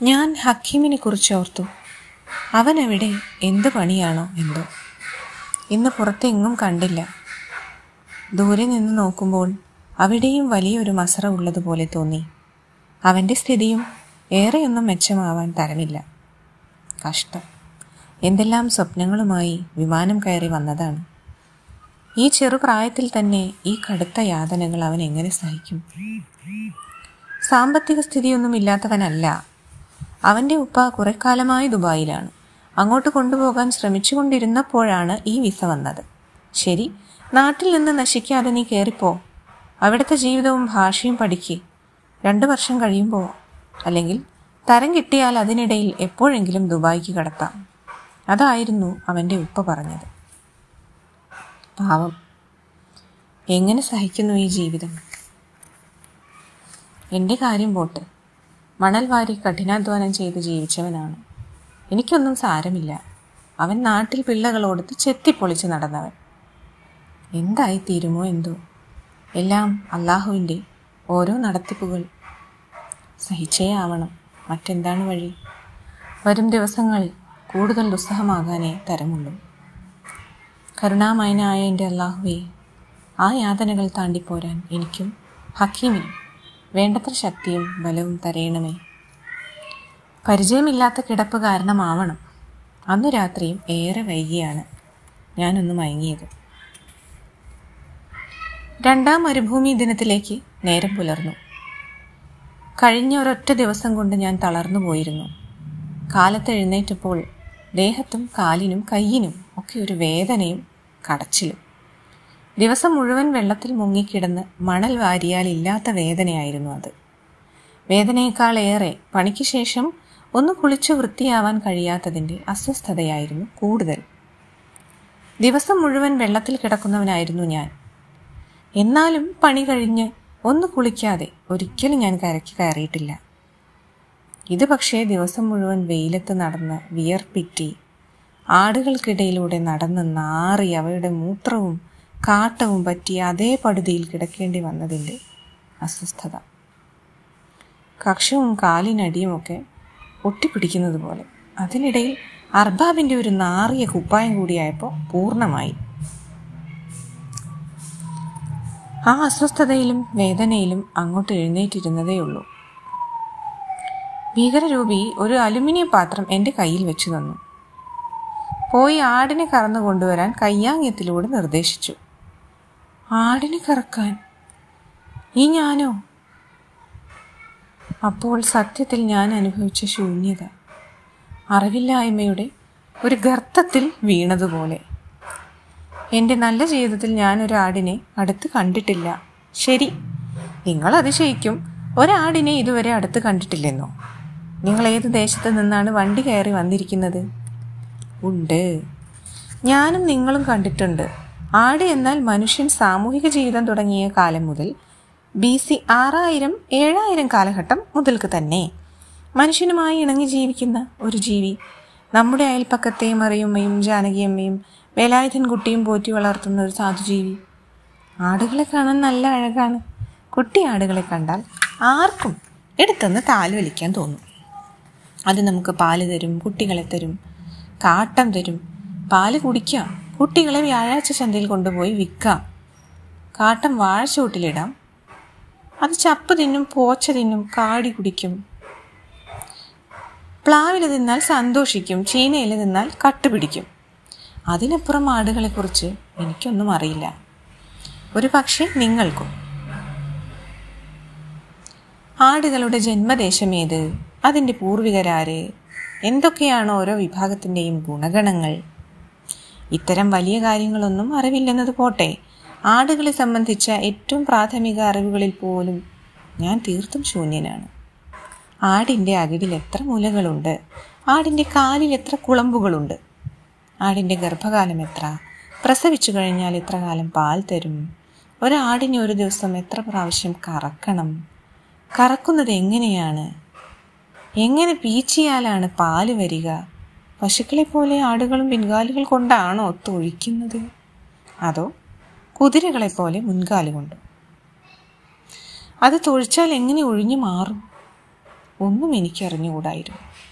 ഞാൻ ഹക്കീമിനെ കുറിച്ച് ഓർത്തു അവൻ എവിടെ എന്ത് പണിയാണോ എന്തോ ഇന്ന് പുറത്തെങ്ങും കണ്ടില്ല ദൂരെ നിന്ന് നോക്കുമ്പോൾ അവിടെയും വലിയൊരു മസറ ഉള്ളതുപോലെ തോന്നി അവൻ്റെ സ്ഥിതിയും ഏറെയൊന്നും മെച്ചമാവാൻ തരമില്ല കഷ്ടം എന്തെല്ലാം സ്വപ്നങ്ങളുമായി വിമാനം കയറി വന്നതാണ് ഈ ചെറുപ്രായത്തിൽ തന്നെ ഈ കടുത്ത യാതനകൾ അവൻ എങ്ങനെ സഹിക്കും സാമ്പത്തിക സ്ഥിതിയൊന്നും ഇല്ലാത്തവനല്ല അവൻ്റെ ഉപ്പ കുറെ കാലമായി ദുബായിലാണ് അങ്ങോട്ട് കൊണ്ടുപോകാൻ ശ്രമിച്ചുകൊണ്ടിരുന്നപ്പോഴാണ് ഈ വിസ വന്നത് ശരി നാട്ടിൽ നിന്ന് നശിക്കാതെ നീ കയറിപ്പോ അവിടുത്തെ ജീവിതവും ഭാഷയും പഠിക്ക് രണ്ട് വർഷം കഴിയുമ്പോൾ അല്ലെങ്കിൽ തരം കിട്ടിയാൽ അതിനിടയിൽ എപ്പോഴെങ്കിലും ദുബായിക്ക് കടത്താം അതായിരുന്നു അവൻ്റെ ഉപ്പ പറഞ്ഞത് പാവം എങ്ങനെ സഹിക്കുന്നു ഈ ജീവിതം എൻ്റെ കാര്യം പോട്ട് മണൽ വാരി കഠിനാധ്വാനം ചെയ്ത് ജീവിച്ചവനാണ് എനിക്കൊന്നും സാരമില്ല അവൻ നാട്ടിൽ പിള്ളകളോടത്ത് ചെത്തിപ്പൊളിച്ച് നടന്നവൻ എന്തായി തീരുമോ എന്തോ എല്ലാം അള്ളാഹുവിൻ്റെ ഓരോ നടത്തിപ്പുകൾ സഹിച്ചേ ആവണം മറ്റെന്താണ് വഴി വരും ദിവസങ്ങൾ കൂടുതൽ ദുസ്സഹമാകാനേ തരമുള്ളൂ കരുണാമയനായ എൻ്റെ അള്ളാഹുവെ ആ യാതനകൾ താണ്ടിപ്പോരാൻ എനിക്കും ഹക്കീമിനും വേണ്ടത്ര ശക്തിയും ബലവും തരയണമേ പരിചയമില്ലാത്ത കിടപ്പ് കാരണമാവണം അന്നു രാത്രിയും ഏറെ വൈകിയാണ് ഞാനൊന്ന് മയങ്ങിയത് രണ്ടാം മരുഭൂമി ദിനത്തിലേക്ക് നേരം പുലർന്നു കഴിഞ്ഞ ഒരൊറ്റ ദിവസം കൊണ്ട് ഞാൻ തളർന്നു പോയിരുന്നു കാലത്ത് എഴുന്നേറ്റപ്പോൾ ദേഹത്തും കാലിനും കയ്യിനും ഒക്കെ ഒരു വേദനയും കടച്ചിലും ദിവസം മുഴുവൻ വെള്ളത്തിൽ മുങ്ങിക്കിടന്ന് മണൽ വാരിയാൽ ഇല്ലാത്ത വേദനയായിരുന്നു അത് വേദനയേക്കാൾ ഏറെ പണിക്ക് ശേഷം ഒന്ന് കുളിച്ചു വൃത്തിയാവാൻ കഴിയാത്തതിൻ്റെ അസ്വസ്ഥതയായിരുന്നു കൂടുതൽ ദിവസം മുഴുവൻ വെള്ളത്തിൽ കിടക്കുന്നവനായിരുന്നു ഞാൻ എന്നാലും പണി കഴിഞ്ഞ് ഒന്ന് കുളിക്കാതെ ഒരിക്കലും ഞാൻ കരയ്ക്ക് കയറിയിട്ടില്ല ഇത് പക്ഷേ ദിവസം മുഴുവൻ വെയിലത്ത് നടന്ന് വിയർപ്പിറ്റി ആടുകൾക്കിടയിലൂടെ നടന്ന് നാറി അവയുടെ മൂത്രവും കാട്ടവും പറ്റി അതേ പടുതിയിൽ കിടക്കേണ്ടി വന്നതിൻ്റെ അസ്വസ്ഥത കക്ഷവും കാലിനടിയുമൊക്കെ ഒട്ടിപ്പിടിക്കുന്നത് പോലെ അതിനിടയിൽ അർബാബിൻ്റെ ഒരു നാറിയ കുപ്പായം കൂടിയായപ്പോൾ പൂർണ്ണമായി ആ അസ്വസ്ഥതയിലും വേദനയിലും അങ്ങോട്ട് എഴുന്നേറ്റിരുന്നതേ ഉള്ളൂ ഭീകരരൂപി ഒരു അലുമിനിയം പാത്രം എൻ്റെ കയ്യിൽ വെച്ചു തന്നു പോയി ആടിനെ കറന്നു കൊണ്ടുവരാൻ കയ്യാങ്യത്തിലൂടെ നിർദ്ദേശിച്ചു ആടിനെ കറക്കാൻ ഈ ഞാനോ അപ്പോൾ സത്യത്തിൽ ഞാൻ അനുഭവിച്ച ശൂന്യത അറിവില്ലായ്മയുടെ ഒരു ഗർത്തത്തിൽ വീണതുപോലെ എൻ്റെ നല്ല ജീവിതത്തിൽ ഞാൻ ഒരു ആടിനെ അടുത്ത് കണ്ടിട്ടില്ല ശരി നിങ്ങൾ അതിശയിക്കും ഒരാടിനെ ഇതുവരെ അടുത്ത് കണ്ടിട്ടില്ലെന്നോ നിങ്ങൾ ഏത് ദേശത്ത് നിന്നാണ് വണ്ടി കയറി വന്നിരിക്കുന്നത് ഉണ്ട് ഞാനും നിങ്ങളും കണ്ടിട്ടുണ്ട് ആട് എന്നാൽ മനുഷ്യൻ സാമൂഹിക ജീവിതം തുടങ്ങിയ കാലം മുതൽ ബി സി ആറായിരം ഏഴായിരം കാലഘട്ടം മുതൽക്ക് തന്നെ മനുഷ്യനുമായി ഇണങ്ങി ജീവിക്കുന്ന ഒരു ജീവി നമ്മുടെ അയൽപ്പക്കത്തെ മറിയമ്മയും ജാനകിയമ്മയും വേലായുധൻ കുട്ടിയും പോറ്റി വളർത്തുന്ന ഒരു സാധുജീവി ആടുകളെ കാണാൻ നല്ല അഴകാണ് കുട്ടി ആടുകളെ കണ്ടാൽ ആർക്കും എടുത്തൊന്ന് താല് വലിക്കാൻ തോന്നും അത് നമുക്ക് പാല് തരും കുട്ടികളെ തരും കാട്ടം തരും പാല് കുടിക്കാം കുട്ടികളെ വ്യാഴാഴ്ച ചന്തയിൽ കൊണ്ടുപോയി വിൽക്കാം കാട്ടം വാഴച്ചൂട്ടിലിടാം അത് ചപ്പ് തിന്നും പോച്ച തിന്നും കാടി കുടിക്കും പ്ലാവില തിന്നാൽ സന്തോഷിക്കും ചീനയില തിന്നാൽ കട്ടുപിടിക്കും അതിനപ്പുറം ആടുകളെക്കുറിച്ച് എനിക്കൊന്നും അറിയില്ല ഒരു പക്ഷേ നിങ്ങൾക്കും ആടുകളുടെ ജന്മദേശമേത് അതിൻ്റെ പൂർവികരാര് എന്തൊക്കെയാണ് ഓരോ വിഭാഗത്തിൻ്റെയും ഗുണഗണങ്ങൾ ഇത്തരം വലിയ കാര്യങ്ങളൊന്നും അറിവില്ലെന്നത് പോട്ടെ ആടുകളെ സംബന്ധിച്ച ഏറ്റവും പ്രാഥമിക അറിവുകളിൽ പോലും ഞാൻ തീർത്തും ശൂന്യനാണ് ആടിൻ്റെ അകിടിൽ എത്ര മുലകളുണ്ട് ആടിൻ്റെ കാലിൽ എത്ര കുളമ്പുകളുണ്ട് ആടിൻ്റെ ഗർഭകാലം എത്ര പ്രസവിച്ചു കഴിഞ്ഞാൽ എത്ര കാലം പാൽ തരും ഒരാടിനെ ഒരു ദിവസം എത്ര പ്രാവശ്യം കറക്കണം കറക്കുന്നത് എങ്ങനെയാണ് എങ്ങനെ പീച്ചിയാലാണ് പാല് വരിക പശുക്കളെ പോലെ ആടുകളും പിൻകാലുകൾ കൊണ്ടാണോ തൊഴിക്കുന്നത് അതോ കുതിരകളെ പോലെ മുൻകാല് കൊണ്ട് അത് തൊഴിച്ചാൽ എങ്ങനെ ഒഴിഞ്ഞു മാറും ഒന്നും എനിക്കറിഞ്ഞുകൂടായിരുന്നു